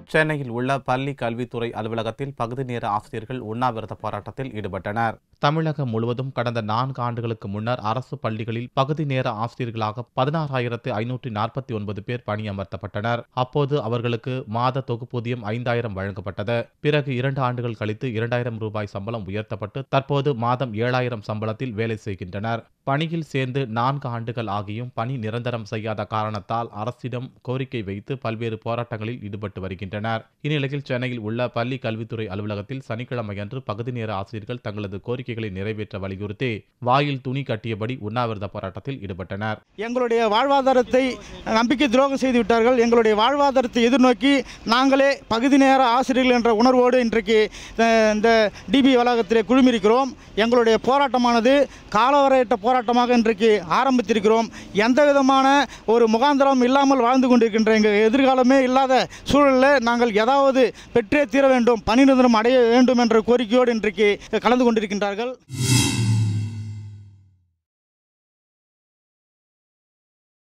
சென்னையில் உள்ள பள்ளி கல்வித்துறை அலுவலகத்தில் பகுதி நேர ஆசிரியர்கள் உண்ணாவிரத போராட்டத்தில் ஈடுபட்டனர் தமிழகம் முழுவதும் கடந்த நான்கு ஆண்டுகளுக்கு முன்னர் அரசு பள்ளிகளில் பகுதி நேர ஆசிரியர்களாக பதினாறாயிரத்து ஐநூற்றி நாற்பத்தி ஒன்பது பேர் பணியமர்த்தப்பட்டனர் அப்போது அவர்களுக்கு மாத தொகுப்பூதியம் ஐந்தாயிரம் வழங்கப்பட்டது பிறகு இரண்டு ஆண்டுகள் கழித்து இரண்டாயிரம் ரூபாய் சம்பளம் உயர்த்தப்பட்டு தற்போது மாதம் ஏழாயிரம் சம்பளத்தில் வேலை செய்கின்றனர் பணியில் சேர்ந்து நான்கு ஆண்டுகள் ஆகியும் பணி நிரந்தரம் செய்யாத காரணத்தால் அரசிடம் கோரிக்கை வைத்து பல்வேறு போராட்டங்களில் ஈடுபட்டு வருகின்றனர் இந்நிலையில் சென்னையில் உள்ள பள்ளி கல்வித்துறை அலுவலகத்தில் சனிக்கிழமையன்று பகுதி நேர ஆசிரியர்கள் தங்களது கோரிக்கைகளை நிறைவேற்ற வலியுறுத்தி வாயில் துணி கட்டியபடி உண்ணாவிரத போராட்டத்தில் ஈடுபட்டனர் எங்களுடைய வாழ்வாதாரத்தை நம்பிக்கை துரோகம் செய்து விட்டார்கள் எங்களுடைய வாழ்வாதாரத்தை எதிர்நோக்கி நாங்களே பகுதி நேர ஆசிரியர்கள் என்ற உணர்வோடு இன்றைக்கு அஹ், இந்த டிபி வளாகத்திலே குழுமியிருக்கிறோம் எங்களுடைய போராட்டமானது காலவரையற்ற போராட்டமாக இன்றைக்கு ஆரம்பித்திருக்கிறோம் எந்த விதமான ஒரு முகாந்திரம் இல்லாமல் வாழ்ந்து கொண்டிருக்கின்ற எங்கள் எதிர்காலமே இல்லாத சூழலில் நாங்கள் ஏதாவது பெற்றே தீர வேண்டும் பணி நிரந்தரம் அடைய வேண்டும் என்ற கோரிக்கையோடு இன்றைக்கு கலந்து கொண்டிருக்கின்றார்கள்